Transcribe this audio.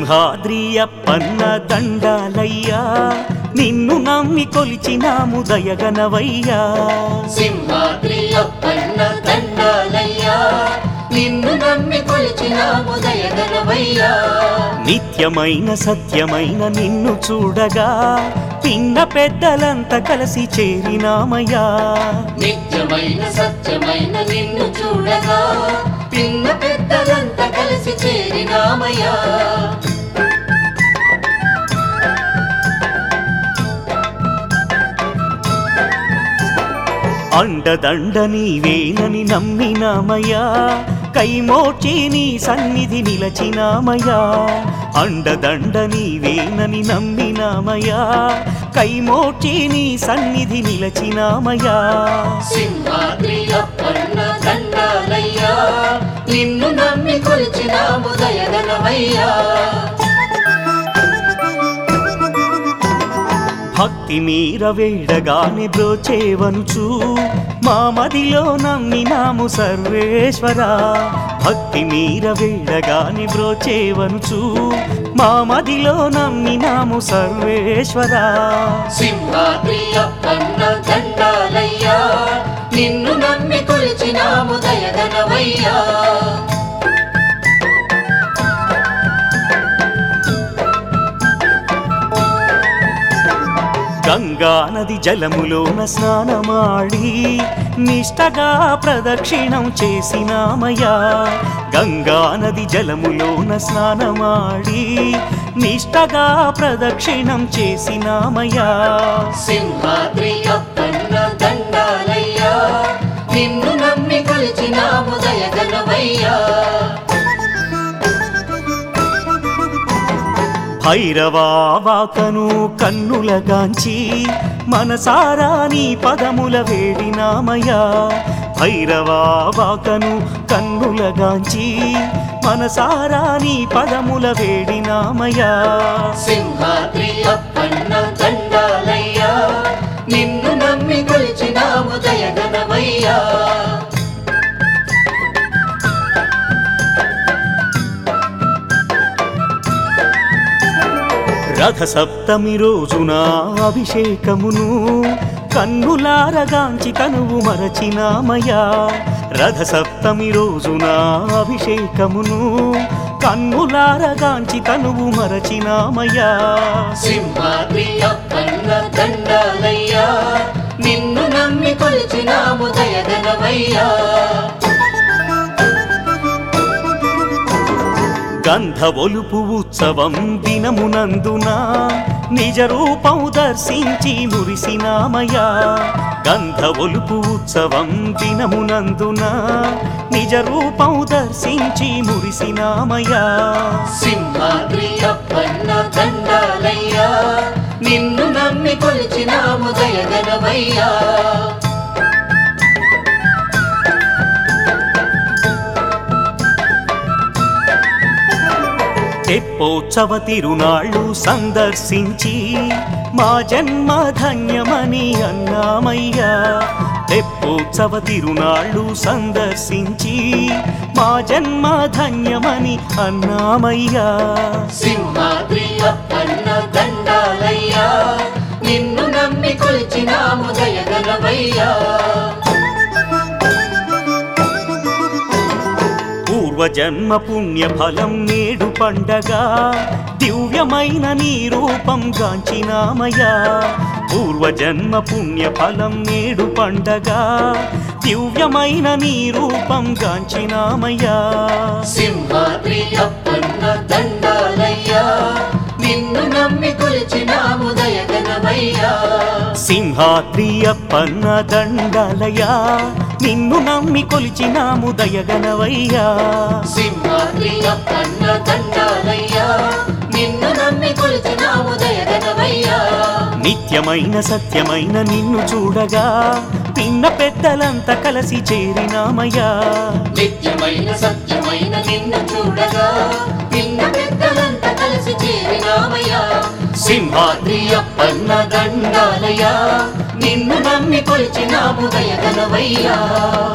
సింహాద్రి అప్పన్న దండాలయ్యా నిన్ను నమ్మి కొలిచినాము దయగనవయ్యా సింహాద్రి అప్పన్న దండాలయ్యా నిన్ను నమ్మి కొలిచినాము దయగలవయ్యా నిత్యమైన సత్యమైన నిన్ను చూడగా పిన్న పెద్దలంతా కలిసి చేరినామయ్యా నిత్యమైన సత్యమైన నిన్ను చూడగా పిన్న పెద్దలంతా కలిసి చేరినామయ్యా అండదండ నీవేనని నమ్మినామయ్యా కైమోచి నీ సన్నిధి నిలచినామయ్యా అండదండ నీవేనని నమ్మినామయ్యా కైమోచి నీ సన్నిధి నిలచినామయ్యా సింహాద్రి అప్పన్న దండాలయ్యా నిన్ను నమ్మి కొలిచినాము దయగలవయ్యా భక్తి మీర వేడగానే బ్రోచేవనుచు మా మదిలో నమ్మినాము సర్వేశ్వర భక్తి మీర వేడగానే బ్రోచేవనుచు మా మదిలో నమ్మినాము సర్వేశ్వర సింహాద్రి అప్పన్న దండాలయ్యా నిన్ను నమ్మి కొలిచినాము దయగలవయ్యా గంగా నది జలములోన స్నానమాడి నిష్టగా ప్రదక్షిణం చేసినామయ్యా గంగా నది జలములోన స్నానమాడి నిష్టగా ప్రదక్షిణం చేసినామయ్యా సింహాద్రి అప్పన్న దండాలయ్యా నిన్ను నమ్మి కొలిచినాము దయగలవయ్యా భైరవాకను కన్నులగాంచి మనసారా నీ పదముల వేడినామయ్యా భైరవాకను కన్నులగాంచి మనసారా నీ పదముల వేడినామయ్యా సింహాద్రి అప్పన్న దండాలయ్యా నిన్ను నమ్మి కొలిచినాము దయగలవయ్యా రథ సప్తమి రోజున అభిషేకమును కన్నులారగాంచి తనువు మరచినామయ్యా రథ సప్తమి రోజున అభిషేకమును కన్నులారగాంచి తనువు మరచినామయ్యా సింహాద్రి అప్పన్న దండాలయ్యా నిన్ను నమ్మి కొలిచినాము దయగలవయ్యా గంధ ఒలుపు ఉత్సవం దినమునందున నిజ రూపం దర్శించి మురిసినామయ్యా గంధ ఒలుపు ఉత్సవం దినమునందున నిజ రూపం దర్శించి మురిసినామయ్యా సింహాద్రి అప్పన్న దండాలయ్యా నిన్ను నమ్మి కొలిచినాము దయగలవయ్యా తెప్పోత్సవ తిరునాళ్ళు సందర్శించి మా జన్మ ధన్యమని అన్నామయ్యా తెప్పోత్సవ తిరునాళ్ళు సందర్శించి మా జన్మ ధన్యమని అన్నామయ్యా సింహాద్రి అప్పన్న దండాలయ్యా నిన్ను నమ్మి కొలిచినాము దయగలవయ్యా పూర్వజన్మ పుణ్య ఫలం నేడు పండగా దివ్యమైన నీ రూపం గాంచినామయ్యా పూర్వజన్మ పుణ్య ఫలం నేడు పండగా దివ్యమైన నీ రూపం గాంచినామయ్యా సింహాద్రి అప్పన్న దండాలయ్యా నిన్ను నమ్మి కొలిచినాము దయగలవయ్యా సింహాద్రి అప్పన్న దండాలయ్యా నిన్ను నమ్మి కొలిచినాము దయగనవయ్యా సింహాద్రి అప్పన్న దండాలయ్యా నిన్ను నమ్మి కొలిచినాము దయగలవయ్యా నిత్యమైన సత్యమైన నిన్ను చూడగా పిన్న పెద్దలంతా కలిసి చేరినామయ్యా నిత్యమైన సత్యమైన నిన్ను చూడగా నిన్న పెద్దలంతా కలిసి చేరినామయ్యా సింహాద్రి అప్పన్న దండాలయ్యా నిన్ను నమ్మి కొలిచినాము దయగలవయ్యా